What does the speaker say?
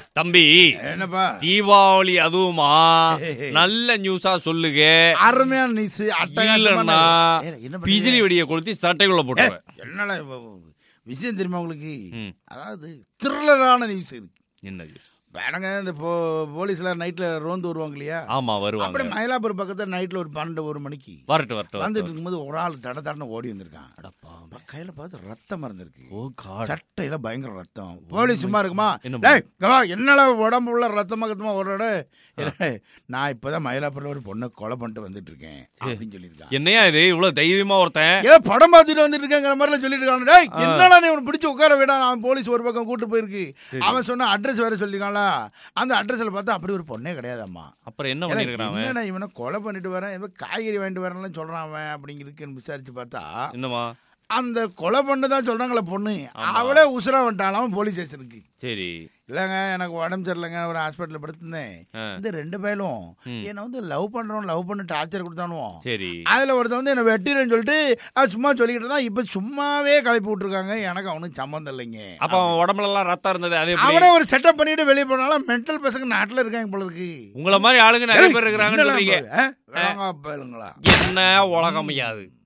தம்பி என்னப்பா தீபாவளி அதுவுமா ஏய். நல்ல நியூஸா சொல்லுங்க அருமையான நியூஸ் இல்லன்னா என்ன பிஜிலி வெடியை கொளுத்தி சட்டைக்குள்ள போட்டுருவேன் என்னடா இவ- விஷயம் தெரியுமா உங்களுக்கு ம். அதாவது த்ரில்லரான நியூஸ் இது என்ன news? வேணங்க இந்த போ போலீஸ்ல நைட்ல ரோந்து வருவாங்க இல்லையா ஆமா அப்படி வருவாங்க மயிலாப்பூர் பக்கத்துல நைட்ல ஒரு பன்னெண்டு ஒரு மணிக்கு வரட்டு வரட்டு வந்துட்டு வரட்டு இருக்கும்போது ஒரு ஆள் தட தடன்னு ஓடி வந்திருக்கான் அடப்பா. கையில பார்த்து ரத்தம் இருந்திருக்கு ஓ காட் சட்டையில பயங்கர ரத்தம் போலீஸ் சும்மா இருக்குமா என்ன டேய் கவா என்னடா உடம்பு உள்ள ரத்தமா கத்தமா ஓடுற நான் இப்பதான் மயிலாப்பூர்ல ஒரு பொண்ணை கொலை பண்ணிட்டு வந்துட்டு இருக்கேன் அப்படின்னு சொல்லியிருக்கான் என்னையா இது இவ்வளவு தைரியமா ஒருத்தன் ஏதோ படம் பார்த்துட்டு வந்துட்டு இருக்கேங்கிற மாதிரிலாம் சொல்லிட்டு இருக்கான் டேய் ஆ. என்னடா நீ உன்னை பிடிச்சு உட்கார விடா அவன் போலீஸ் ஒரு பக்கம் கூட்டு போயிருக்கு சரி. அவன் சொன்ன அட்ரஸ் வேற சொல்லிருக்கான்ல அந்த அட்ரஸ்ல பார்த்தா அப்படி ஒரு பொண்ணே கிடையாதாம்மா அப்புறம் என்ன ஏலே, பண்ணிருக்கான் அவன் என்னடா இவனை கொலை பண்ணிட்டு வரேன் ஏதோ காய்கறி வாங்கிட்டு வரேன்லாம் சொல்றான் அவன் அப்படிங்கிறதுக்கு விசாரிச்சு பார்த்தா என்னமா அந்த கொலை பண்ணதான் சொல்றாங்களே பொண்ணு ஆமா. அவளே உசுரா வந்துட்டாலும் போலீஸ் ஸ்டேஷனுக்கு சரி இல்லைங்க எனக்கு உடம்பு சரியில்லைங்க ஒரு ஹாஸ்பிட்டலில் படுத்திருந்தேன் ஆ, இந்த ரெண்டு பேரும் ம். என்னை வந்து லவ் பண்றோம் லவ் பண்ணி டார்ச்சர் கொடுத்தானுவோம் சரி அதில் ஒருத்தன் வந்து என்னை வெட்டிடுன்னு சொல்லிட்டு அது சும்மா சொல்லிக்கிட்டு தான் இப்போ சும்மாவே கிளப்பி விட்ருக்காங்க எனக்கு அவனுக்கு சம்மந்தம் இல்லைங்க அப்ப அவன் உடம்புல எல்லாம் ரத்தம் இருந்தது அது எப்படி அவனே ஒரு செட்டப் பண்ணிட்டு வெளியே போனாலும் மென்டல் பசங்க நாட்டில் இருக்காங்க போல இருக்கு உங்கள மாதிரி ஆளுங்க நிறைய பேர் இருக்கிறாங்கன்னு சொல்றீங்க வேளாங்கா பயலுங்களா என்ன உலகம் ஐயா அது